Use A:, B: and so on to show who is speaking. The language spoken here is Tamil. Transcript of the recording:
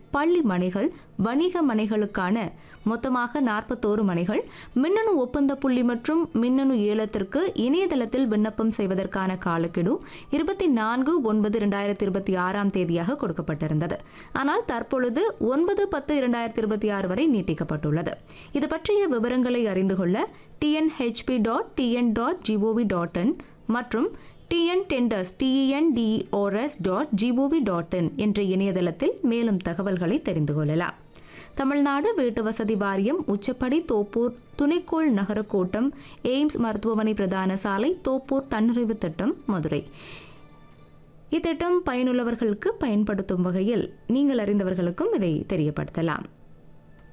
A: பள்ளி மனைகள் வணிக மனைகளுக்கான மொத்தமாக நாற்பத்தோரு மனைகள் மின்னணு ஒப்பந்த புள்ளி மற்றும் மின்னணு ஏலத்திற்கு இணையதளத்தில் விண்ணப்பம் செய்வதற்கான காலக்கெடு இருபத்தி நான்கு ஒன்பது இரண்டாயிரத்தி இருபத்தி ஆறாம் தேதியாக கொடுக்கப்பட்டிருந்தது ஆனால் தற்பொழுது ஒன்பது பத்து இரண்டாயிரத்தி இருபத்தி ஆறு வரை நீட்டிக்கப்பட்டுள்ளது இது பற்றிய விவரங்களை அறிந்து கொள்ள TNHB dot TN dot GOV dot in மற்றும் TN tenders TNTOS dot GOV dot in என்ற இணையதளத்தில் மேலும் தகவல்களை தெரிந்து கொள்ளலாம் தமிழ்நாடு வீட்டு வசதி வாரியம் உச்சப்படி தோப்பூர் துணைக்கோள் நகர கோட்டம் எய்ம்ஸ் மருத்துவமனை பிரதான சாலை தோப்பூர் தன்னிறைவு திட்டம் மதுரை இத்திட்டம் பயனுள்ளவர்களுக்கு பயன்படுத்தும் வகையில் நீங்கள் அறிந்தவர்களுக்கும் இதை தெரியப்படுத்தலாம்